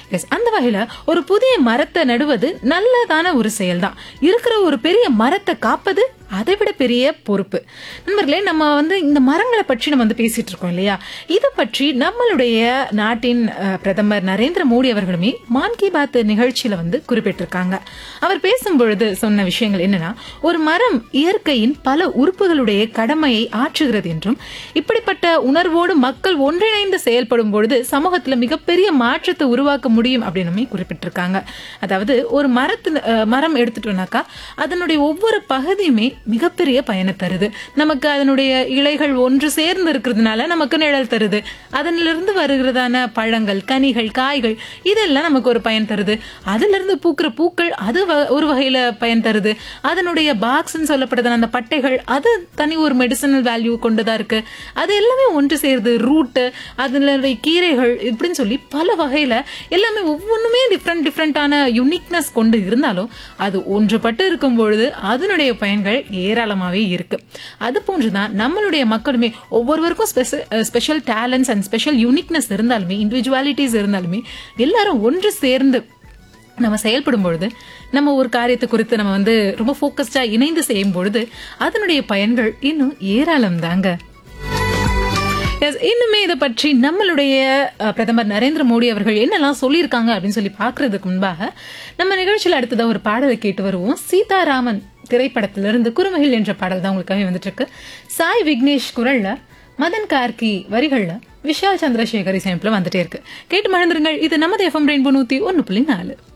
S அந்த வகையில ஒரு புதிய மரத்தை நடுவது நல்லதான ஒரு செயல்தான் இருக்கிற ஒரு பெரிய மரத்தை காப்பது அதை விட பெரிய பொறுப்பு நண்பர்களே நம்ம வந்து இந்த மரங்களை பற்றி நம்ம வந்து பேசிட்டு இருக்கோம் இல்லையா இதை பற்றி நம்மளுடைய நாட்டின் அஹ், பிரதமர் நரேந்திர மோடி அவர்களுமே மான் கி பாத் நிகழ்ச்சியில வந்து குறிப்பிட்டிருக்காங்க அவர் பேசும்பொழுது சொன்ன விஷயங்கள் என்னன்னா ஒரு மரம் இயற்கையின் பல உறுப்புகளுடைய கடமையை ஆற்றுகிறது என்றும் இப்படிப்பட்ட உணர்வோடு மக்கள் ஒன்றிணைந்து செயல்படும் பொழுது சமூகத்துல மிகப்பெரிய மாற்றத்தை உருவாக்க முடியும் அப்படின்னுமே குறிப்பிட்டிருக்காங்க அதாவது ஒரு மரத்து அஹ், மரம் எடுத்துட்டோம்னாக்கா அதனுடைய ஒவ்வொரு பகுதியுமே மிகப்பெரிய பயனை தருது நமக்கு அதனுடைய இலைகள் ஒன்று சேர்ந்து இருக்கிறதுனால நமக்கு நிழல் தருது அதனிலிருந்து வருகிறதான பழங்கள் கனிகள் காய்கள் இதெல்லாம் நமக்கு ஒரு பயன் தருது அதுல இருந்து பூக்கிற பூக்கள் அது வ- ஒரு வகையில பயன் தருது அதனுடைய பாக்ஸ்ன்னு சொல்லப்படுதான அந்த பட்டைகள் அது தனி ஒரு மெடிசனல் வேல்யூ கொண்டுதா இருக்கு அது எல்லாமே ஒன்று சேருது ரூட்டு அதுல கீரைகள் இப்படின்னு சொல்லி பல வகையில எல்லாமே ஒவ்வொன்றுமே டிஃப்ரெண்ட் டிஃப்ரெண்டான யுனிக்னஸ் கொண்டு இருந்தாலும் அது ஒன்றுபட்டு இருக்கும் பொழுது அதனுடைய பயன்கள் ஏராளமாவே இருக்கு அது போன்றுதான் நம்மளுடைய மக்களுமே ஒவ்வொருவருக்கும் special talents and special uniqueness இருந்தாலுமே இண்டிவிஜுவாலிட்டிஸ் இருந்தாலுமே எல்லாரும் ஒன்று சேர்ந்து நம்ம செயல்படும் பொழுது நம்ம ஒரு காரியத்தை குறித்து நம்ம வந்து ரொம்ப ஃபோக்கஸ்டா இணைந்து செய்யும் பொழுது அதனுடைய பயன்கள் இன்னும் ஏராளம் தாங்க Yes, இன்னுமே இதை பற்றி நம்மளுடைய அஹ், பிரதமர் நரேந்திர மோடி அவர்கள் என்னெல்லாம் சொல்லியிருக்காங்க அப்படின்னு சொல்லி பார்க்கறதுக்கு முன்பாக நம்ம நிகழ்ச்சியில் அடுத்ததா ஒரு பாடலை கேட்டு வருவோம் சீதாராமன் திரைப்படத்திலிருந்து குறுமகில் என்ற பாடல் தான் உங்களுக்காக வந்துட்டு இருக்கு சாய் விக்னேஷ் குரல்ல மதன் கார்கி வரிகள்ல விஷால் சந்திரசேகர் இசையமைப்புல வந்துட்டே இருக்கு கேட்டு மறந்துருங்கள் இது நமது எஃப்எம் ரெயின்போ நூத்தி ஒன்னு புள்ளி நாலு